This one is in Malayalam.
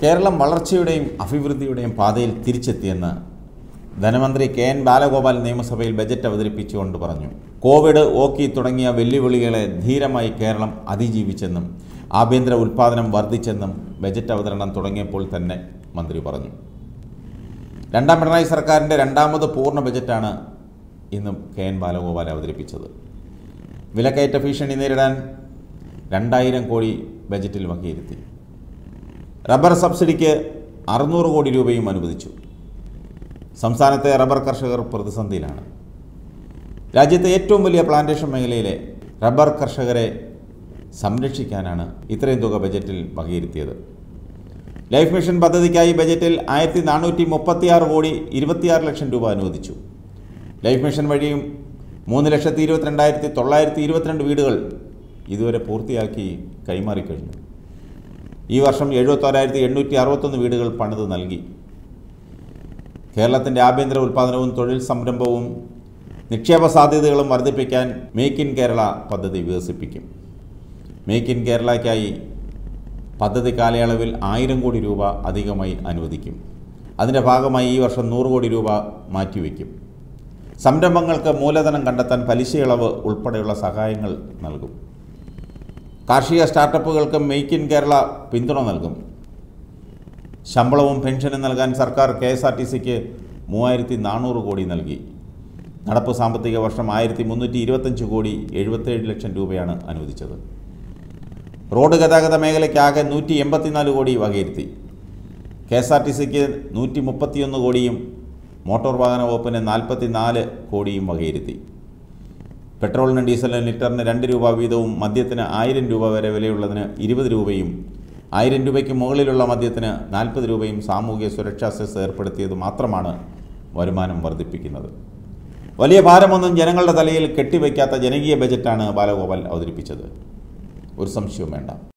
കേരളം വളർച്ചയുടെയും അഭിവൃദ്ധിയുടെയും പാതയിൽ തിരിച്ചെത്തിയെന്ന് ധനമന്ത്രി കെ എൻ ബാലഗോപാൽ നിയമസഭയിൽ ബജറ്റ് അവതരിപ്പിച്ചുകൊണ്ട് പറഞ്ഞു കോവിഡ് ഓക്കി തുടങ്ങിയ വെല്ലുവിളികളെ ധീരമായി കേരളം അതിജീവിച്ചെന്നും ആഭ്യന്തര ഉൽപ്പാദനം വർദ്ധിച്ചെന്നും ബജറ്റ് അവതരണം തുടങ്ങിയപ്പോൾ തന്നെ മന്ത്രി പറഞ്ഞു രണ്ടാം പിണറായി സർക്കാരിൻ്റെ രണ്ടാമത് പൂർണ്ണ ബജറ്റാണ് ഇന്ന് കെ എൻ ബാലഗോപാൽ അവതരിപ്പിച്ചത് വിലക്കയറ്റ ഭീഷണി നേരിടാൻ രണ്ടായിരം കോടി ബജറ്റിൽ വകയിരുത്തി റബ്ബർ സബ്സിഡിക്ക് അറുന്നൂറ് കോടി രൂപയും അനുവദിച്ചു സംസ്ഥാനത്തെ റബ്ബർ കർഷകർ പ്രതിസന്ധിയിലാണ് രാജ്യത്തെ ഏറ്റവും വലിയ പ്ലാന്റേഷൻ മേഖലയിലെ റബ്ബർ കർഷകരെ സംരക്ഷിക്കാനാണ് ഇത്രയും തുക ബജറ്റിൽ വകയിരുത്തിയത് ലൈഫ് മിഷൻ പദ്ധതിക്കായി ബജറ്റിൽ ആയിരത്തി നാനൂറ്റി മുപ്പത്തിയാറ് കോടി ഇരുപത്തിയാറ് ലക്ഷം രൂപ അനുവദിച്ചു ലൈഫ് മിഷൻ വഴിയും മൂന്ന് ലക്ഷത്തി ഇരുപത്തിരണ്ടായിരത്തി തൊള്ളായിരത്തി ഇരുപത്തിരണ്ട് വീടുകൾ ഇതുവരെ പൂർത്തിയാക്കി കൈമാറിക്കഴിഞ്ഞു ഈ വർഷം എഴുപത്തോരായിരത്തി എണ്ണൂറ്റി അറുപത്തൊന്ന് വീടുകൾ പണിത് നൽകി കേരളത്തിൻ്റെ ആഭ്യന്തര ഉൽപ്പാദനവും തൊഴിൽ സംരംഭവും നിക്ഷേപ സാധ്യതകളും വർദ്ധിപ്പിക്കാൻ മേക്ക് ഇൻ കേരള പദ്ധതി വികസിപ്പിക്കും മേക്ക് ഇൻ കേരളയ്ക്കായി പദ്ധതി കാലയളവിൽ ആയിരം കോടി രൂപ അധികമായി അനുവദിക്കും അതിൻ്റെ ഭാഗമായി ഈ വർഷം നൂറ് കോടി രൂപ മാറ്റിവെക്കും സംരംഭങ്ങൾക്ക് മൂലധനം കണ്ടെത്താൻ പലിശയിളവ് ഉൾപ്പെടെയുള്ള സഹായങ്ങൾ നൽകും കാർഷിക സ്റ്റാർട്ടപ്പുകൾക്ക് മെയ്ക്ക് ഇൻ കേരള പിന്തുണ നൽകും ശമ്പളവും പെൻഷനും നൽകാൻ സർക്കാർ കെ എസ് ആർ ടി സിക്ക് മൂവായിരത്തി നാനൂറ് കോടി നൽകി നടപ്പ് സാമ്പത്തിക വർഷം ആയിരത്തി മുന്നൂറ്റി ഇരുപത്തഞ്ച് കോടി എഴുപത്തേഴ് ലക്ഷം രൂപയാണ് അനുവദിച്ചത് റോഡ് ഗതാഗത മേഖലയ്ക്കാകെ നൂറ്റി എൺപത്തിനാല് കോടി വകയിരുത്തി കെ എസ് ആർ ടി സിക്ക് നൂറ്റി മുപ്പത്തിയൊന്ന് കോടിയും മോട്ടോർ വാഹന വകുപ്പിന് നാൽപ്പത്തി നാല് കോടിയും വകയിരുത്തി പെട്രോളിനും ഡീസലിനും ലിറ്ററിന് രണ്ട് രൂപ വീതവും മദ്യത്തിന് ആയിരം രൂപ വരെ വിലയുള്ളതിന് ഇരുപത് രൂപയും ആയിരം രൂപയ്ക്ക് മുകളിലുള്ള മദ്യത്തിന് നാൽപ്പത് രൂപയും സാമൂഹിക സുരക്ഷാ സെസ് ഏർപ്പെടുത്തിയത് മാത്രമാണ് വരുമാനം വർദ്ധിപ്പിക്കുന്നത് വലിയ ഭാരമൊന്നും ജനങ്ങളുടെ തലയിൽ കെട്ടിവയ്ക്കാത്ത ജനകീയ ബജറ്റാണ് ബാലഗോപാൽ അവതരിപ്പിച്ചത് ഒരു സംശയവും വേണ്ട